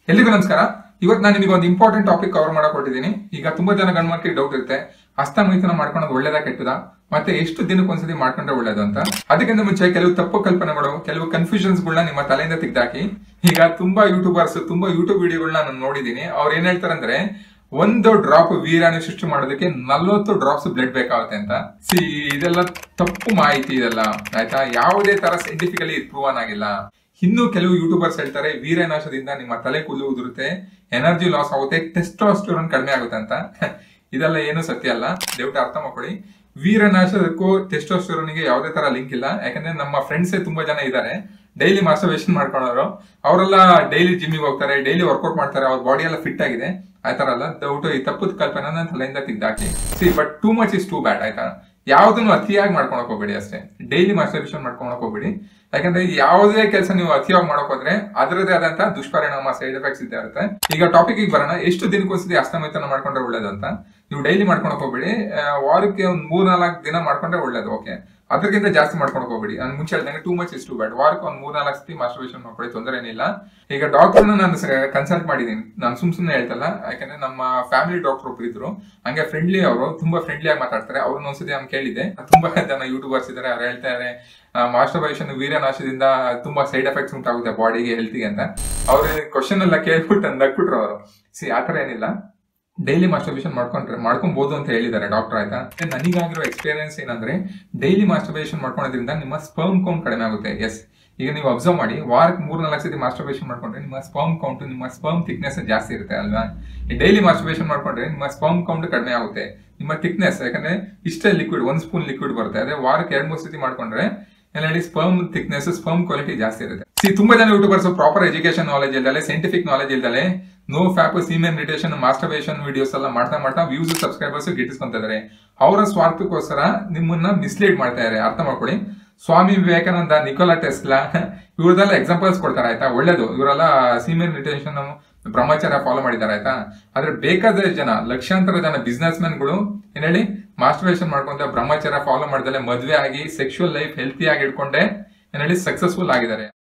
ಎಲ್ರಿಗೂ ನಮಸ್ಕಾರ ಇವತ್ತು ನಾನು ನಿಮಗೆ ಒಂದು ಇಂಪಾರ್ಟೆಂಟ್ ಟಾಪಿಕ್ ಕವರ್ ಮಾಡಕ್ ಹೊರಟಿದ್ದೀನಿ ಈಗ ತುಂಬಾ ಜನ ಗಂಡು ಮಕ್ಕಳಿಗೆ ಡೌಟ್ ಇರುತ್ತೆ ಹಸ್ತಮೈಥುನ ಮಾಡ್ಕೊಳೋದು ಒಳ್ಳೇದಾ ಕೆಟ್ಟದಾ ಮತ್ತೆ ಎಷ್ಟು ದಿನಕ್ಕೆ ಒಂದ್ಸತಿ ಮಾಡ್ಕೊಂಡ್ರೆ ಒಳ್ಳೇದು ಅಂತ ಅದಕ್ಕಿಂತ ಮುಂಚೆ ಕೆಲವು ತಪ್ಪು ಕಲ್ಪನೆಗಳು ಕೆಲವು ಕನ್ಫ್ಯೂಷನ್ಸ್ ಗಳನ್ನ ನಿಮ್ಮ ತಲೆಯಿಂದ ತೆಗ್ದಾಕಿ ಈಗ ತುಂಬಾ ಯೂಟ್ಯೂಬರ್ಸ್ ತುಂಬಾ ಯೂಟ್ಯೂಬ್ ವಿಡಿಯೋಗಳನ್ನ ನಾನು ನೋಡಿದೀನಿ ಅವ್ರು ಏನ್ ಹೇಳ್ತಾರೆ ಅಂದ್ರೆ ಒಂದು ಡ್ರಾಪ್ ವೀರಾಣು ಸೃಷ್ಟಿ ಮಾಡೋದಕ್ಕೆ ನಲ್ವತ್ತು ಡ್ರಾಪ್ಸ್ ಬ್ಲಡ್ ಬೇಕಾಗುತ್ತೆ ಅಂತ ಸಿ ಇದೆಲ್ಲ ತಪ್ಪು ಮಾಹಿತಿ ಇದೆಲ್ಲ ಆಯ್ತಾ ಯಾವುದೇ ತರ ಸೈಂಟಿಫಿಕಲಿ ಪ್ರೂವನ್ ಆಗಿಲ್ಲ ಇನ್ನು ಕೆಲವು ಯೂಟ್ಯೂಬರ್ಸ್ ಹೇಳ್ತಾರೆ ವೀರನಾಶದಿಂದ ನಿಮ್ಮ ತಲೆ ಕೂದಲು ಉದುರುತ್ತೆ ಎನರ್ಜಿ ಲಾಸ್ ಆಗುತ್ತೆ ಟೆಸ್ಟೋಸ್ಟೋರನ್ ಕಡಿಮೆ ಆಗುತ್ತೆ ಅಂತ ಇದೆಲ್ಲ ಏನು ಸತ್ಯ ಅಲ್ಲ ದಯವಿಟ್ಟು ಅರ್ಥ ಮಾಡ್ಕೊಳ್ಳಿ ವೀರನಾಶದಕ್ಕೂ ಟೆಸ್ಟೋಸ್ಟೋರನ್ಗೆ ಯಾವುದೇ ತರ ಲಿಂಕ್ ಇಲ್ಲ ಯಾಕಂದ್ರೆ ನಮ್ಮ ಫ್ರೆಂಡ್ಸೇ ತುಂಬಾ ಜನ ಇದ್ದಾರೆ ಡೈಲಿ ಮಾಸ್ಟರ್ಬೇಷನ್ ಮಾಡ್ಕೊಳ್ಳೋರು ಅವರೆಲ್ಲ ಡೈಲಿ ಜಿಮ್ಮಿಗೆ ಹೋಗ್ತಾರೆ ಡೈಲಿ ವರ್ಕೌಟ್ ಮಾಡ್ತಾರೆ ಅವ್ರ ಬಾಡಿ ಎಲ್ಲ ಫಿಟ್ ಆಗಿದೆ ಆ ತರ ಅಲ್ಲ ದಯವಿಟ್ಟು ಈ ತಪ್ಪದ ಕಲ್ಪನೆ ನನ್ನ ತಲೆಯಿಂದ ತೆಗ್ದಾಕಿ see but too much is too bad ಆಯ್ತಾ ಯಾವ್ದನ್ನು ಅತಿಯಾಗಿ ಮಾಡ್ಕೊಳಕ್ ಹೋಗ್ಬೇಡಿ ಅಷ್ಟೇ ಡೈಲಿ ಮಾಸ್ಟರ್ಬೇಷನ್ ಮಾಡ್ಕೊಳಕ್ ಹೋಗ್ಬೇಡಿ ಯಾಕಂದ್ರೆ ಯಾವುದೇ ಕೆಲಸ ನೀವು ಅತಿಯಾಗಿ ಮಾಡಕ್ ಹೋದ್ರೆ ಅದರದೇ ಆದಂತ ದುಷ್ಪರಿಣಾಮ ಸೈಡ್ ಎಫೆಕ್ಟ್ಸ್ ಇದ್ದೇ ಇರುತ್ತೆ ಈಗ ಟಾಪಿಕ್ ಬರೋಣ ಎಷ್ಟು ದಿನಕ್ಕೊಂದ್ಸತಿ ಹಸ್ತಮೈಥುನ ಮಾಡ್ಕೊಂಡ್ರೆ ಒಳ್ಳೇದು ಅಂತ ನೀವು ಡೈಲಿ ಮಾಡ್ಕೊಳಕ್ ಹೋಗ್ಬೇಡಿ ಆ, ವಾರಕ್ಕೆ ಒಂದ್ ಮೂರ್ ನಾಲ್ಕು ದಿನ ಮಾಡ್ಕೊಂಡ್ರೆ ಒಳ್ಳೇದು ಓಕೆ ಅದಕ್ಕಿಂತ ಜಾಸ್ತಿ ಮಾಡ್ಕೊಳಕ್ ಹೋಗ್ಬೇಡಿ ನಾನು ಮುಂಚೆ ಹೇಳ್ದಂಗೆ too much is too bad ವಾರಕ್ಕೆ ಒಂದ್ ಮೂರ್ ನಾಲ್ಕು ಸತಿ ಮಾಸ್ಟರ್ಬೇಷನ್ ಮಾಡ್ಕೊಳ್ಳಿ ತೊಂದರೆ ಏನಿಲ್ಲ ಈಗ ಡಾಕ್ಟರ್ನ ನಾನು ಕನ್ಸಲ್ಟ್ ಮಾಡಿದೀನಿ ನಾನು ಸುಮ್ ಸುಮ್ನೆ ಹೇಳ್ತಲ್ಲ ಯಾಕಂದ್ರೆ ನಮ್ಮ ಫ್ಯಾಮಿಲಿ ಡಾಕ್ಟರ್ ಒಬ್ರು ಇದ್ರು ಹಂಗೆ ಫ್ರೆಂಡ್ಲಿ ಅವರು ತುಂಬಾ ಫ್ರೆಂಡ್ಲಿ ಆಗಿ ಮಾತಾಡ್ತಾರೆ ಅವ್ರನ್ನ ಒಂದ್ಸತಿ ನಾನು ಕೇಳಿದೆ ತುಂಬಾ ಜನ ಯೂಟ್ಯೂಬರ್ಸ್ ಇದಾರೆ ಅವ್ರು ಹೇಳ್ತಾರೆ ಮಾಸ್ಟರ್ಬೇಷನ್ ವೀರ್ಯನಾಶದಿಂದ ತುಂಬಾ ಸೈಡ್ ಎಫೆಕ್ಟ್ಸ್ ಉಂಟಾಗುತ್ತೆ ಬಾಡಿಗೆ ಹೆಲ್ತಿಗೆ ಅಂತ ಅವ್ರ ಕ್ವಶನ್ ಎಲ್ಲ ಕೇಳ್ಬಿಟ್ಟು ನಕ್ಬಿಟ್ರು ಅವರು ಸಿ ಆತರ ಏನಿಲ್ಲ ಡೈಲಿ ಮಾಸ್ಟರ್ಬೇಷನ್ ಮಾಡ್ಕೊಂಡ್ರೆ ಮಾಡ್ಕೊಬಹುದು ಅಂತ ಹೇಳಿದ್ದಾರೆ ಡಾಕ್ಟರ್ ಆಯ್ತಾ ಮತ್ತೆ ನನಗಾಗಿರೋ ಎಕ್ಸ್ಪೀರಿಯನ್ಸ್ ಏನಂದ್ರೆ ಡೈಲಿ ಮಾಸ್ಟರ್ಬೇಷನ್ ಮಾಡ್ಕೊಳೋದ್ರಿಂದ ನಿಮ್ಮ ಸ್ಪರ್ಮ್ ಕೌಂಟ್ ಕಡಿಮೆ ಆಗುತ್ತೆ ಎಸ್ ಈಗ ನೀವು ಅಬ್ಸರ್ವ್ ಮಾಡಿ ವಾರಕ್ಕೆ ಮೂರ್ ನಾಲ್ಕು ಸತಿ ಮಾಸ್ಟರ್ಬೇಷನ್ ಮಾಡ್ಕೊಂಡ್ರೆ ನಿಮ್ಮ ಸ್ಪರ್ಮ್ ಕೌಂಟ್ ನಿಮ್ಮ ಸ್ಪರ್ಮ್ ಥಿಕ್ನೆಸ್ ಜಾಸ್ತಿ ಇರುತ್ತೆ ಅಲ್ವಾ ಡೈಲಿ ಮಾಸ್ಟರ್ಬೇಷನ್ ಮಾಡ್ಕೊಂಡ್ರೆ ನಿಮ್ಮ ಸ್ಪರ್ಮ್ ಕೌಂಟ್ ಕಡಿಮೆ ಆಗುತ್ತೆ ನಿಮ್ಮ ಥಿಕ್ನೆಸ್ ಯಾಕಂದ್ರೆ ಇಷ್ಟೇ ಲಿಕ್ವಿಡ್ ಒಂದ್ ಸ್ಪೂನ್ ಲಿಕ್ವಿಡ್ ಬರುತ್ತೆ ಅದೇ ವಾರಕ್ಕೆ ಎರಡ್ ಮೂರು ಸತಿ ಮಾಡ್ಕೊಂಡ್ರೆ ಏನ್ ಹೇಳಿ ಸ್ಪರ್ಮ್ ಥಿಕ್ನೆಸ್ ಸ್ಪರ್ಮ್ ಕ್ವಾಲಿಟಿ ಜಾಸ್ತಿ ಇರುತ್ತೆ ಸಿ ತುಂಬಾ ಜನ ಯೂಟ್ಯೂಬರ್ಸ್ ಪ್ರಾಪರ್ ಎಜುಕೇಶನ್ ನಾಲೆಜ್ ಇಲ್ದಲೆ ಸೈಂಟಿಫಿಕ್ ನಾಲೆಜ್ ಇಲ್ದಲೆ no fap semen retention masturbation videos ಎಲ್ಲ ಮಾಡ್ತಾ ಮಾಡ್ತಾ ವ್ಯೂಸ್ ಸಬ್ಸ್ಕ್ರೈಬರ್ಸ್ ಗಿಟ್ಟಿಸ್ಕೊಂತ ಇದಾರೆ ಅವರ ಸ್ವಾರ್ಥಕ್ಕೋಸ್ಕರ ನಿಮ್ಮನ್ನ ಮಿಸ್ಲೀಡ್ ಮಾಡ್ತಾ ಇದಾರೆ ಅರ್ಥ ಮಾಡ್ಕೊಳ್ಳಿ ಸ್ವಾಮಿ ವಿವೇಕಾನಂದ ನಿಕೋಲಾ ಟೆಸ್ಲಾ ಇವ್ರದೆಲ್ಲ ಎಕ್ಸಾಂಪಲ್ಸ್ ಕೊಡ್ತಾರೆ ಆಯ್ತಾ ಒಳ್ಳೇದು ಇವರೆಲ್ಲ ಸೀಮೆನ್ ರಿಟೇಷನ್ ಬ್ರಹ್ಮಚರ್ಯ ಫಾಲೋ ಮಾಡಿದ್ದಾರೆ ಆಯ್ತಾ ಆದ್ರೆ ಬೇಕಾದ ಜನ ಲಕ್ಷಾಂತರ ಜನ ಬಿಸ್ನೆಸ್ ಗಳು ಏನ್ ಹೇಳಿ ಮಾಸ್ಟರ್ಬೇಷನ್ ಮಾಡ್ಕೊಂತ ಬ್ರಹ್ಮಚರ್ಯ ಫಾಲೋ ಮಾಡ್ದಲೆ ಮದ್ವೆ ಆಗಿ ಸೆಕ್ಷುವಲ್ ಲೈಫ್ ಹೆಲ್ತಿ ಆಗಿ ಇಟ್ಕೊಂಡೆ ಏನ್ ಹೇಳಿ ಸಕ್ಸಸ್ಫುಲ್ ಆಗಿದ್ದಾರೆ